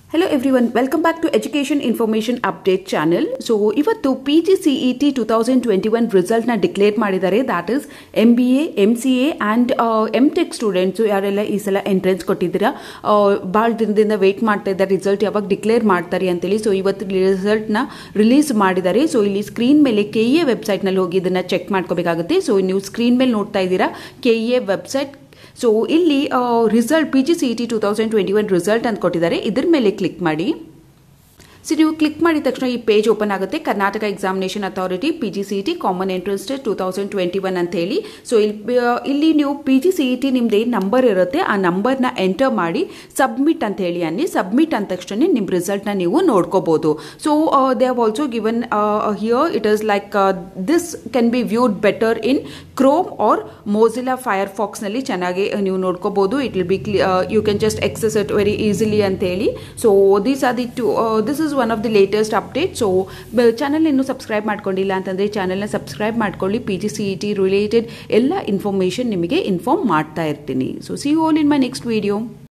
hello everyone welcome back to education information update channel so ಇವತ್ತು P G C E T two thousand twenty one ರಿಸಲ್ಟ್ನ declare ಮಾಡಿದ್ದಾರೆ that is M B A M C A and M tech students ಯಾರೆಲ್ಲ ಈ ಸಲ entrance ಕೊಟ್ಟಿದ್ದೀರಾ ಭಾಳ ದಿನದಿಂದ weight ಮಾಡ್ತಾ ಇದ್ದಾರೆ ರಿಸಲ್ಟ್ ಯಾವಾಗ ಡಿಕ್ಲೇರ್ ಮಾಡ್ತಾರೆ ಅಂತೇಳಿ ಸೊ ಇವತ್ತು ರಿಸಲ್ಟ್ನ ರಿಲೀಸ್ ಮಾಡಿದ್ದಾರೆ ಸೊ ಇಲ್ಲಿ ಸ್ಕ್ರೀನ್ ಮೇಲೆ ಕೆ ಎ ವೆಬ್ಸೈಟ್ನಲ್ಲಿ ಹೋಗಿ ಇದನ್ನು ಚೆಕ್ ಮಾಡ್ಕೋಬೇಕಾಗುತ್ತೆ ಸೊ ನೀವು ಸ್ಕ್ರೀನ್ ಮೇಲೆ ನೋಡ್ತಾ ಇದ್ದೀರಾ ಕೆ ಎ ವೆಬ್ಸೈಟ್ ಸೊ ಇಲ್ಲಿ result P G C E T two thousand twenty one result ಅಂತ ಕೊಟ್ಟಿದ್ದಾರೆ ಇದ್ರ ಮೇಲೆ ಕ್ಲಿಕ್ ಮಾಡಿ ಸೊ ನೀವು ಕ್ಲಿಕ್ ಮಾಡಿದ ತಕ್ಷಣ ಈ ಪೇಜ್ ಓಪನ್ ಆಗುತ್ತೆ Karnataka examination authority P G C E T common entrance test two thousand twenty one ಅಂತ ಹೇಳಿ ಸೊ ಇಲ್ಲಿ ಇಲ್ಲಿ ನೀವು P G C E T ನಿಮ್ದು ಏನು ನಂಬರ್ ಇರುತ್ತೆ ಆ ನಂಬರ್ನ ಎಂಟರ್ ಮಾಡಿ ಸಬ್ಮಿಟ್ ಅಂತ ಹೇಳಿ ಅನ್ನಿ ಸಬ್ಮಿಟ್ ಅಂದ ತಕ್ಷಣ ನಿಮ್ಮ ರಿಸಲ್ಟ್ನ ನೀವು ನೋಡ್ಕೋಬೋದು so they have also given here it is like this can be viewed better in Chrome or Mozilla ಫೈರ್ ಫಾಕ್ಸ್ನಲ್ಲಿ ಚೆನ್ನಾಗಿ ನೀವು ನೋಡ್ಕೋಬೋದು it will be you can just access it very easily ಅಂತ ಹೇಳಿ so these are the to this is one of the latest update so channel ಇನ್ನೂ subscribe ಮಾಡ್ಕೊಂಡಿಲ್ಲ ಅಂತಂದರೆ ಚಾನಲ್ನ ಸಬ್ಸ್ಕ್ರೈಬ್ ಮಾಡ್ಕೊಳ್ಳಿ P G C E T related ಎಲ್ಲ information ನಿಮಗೆ inform ಮಾಡ್ತಾ ಇರ್ತೀನಿ so see all in my next video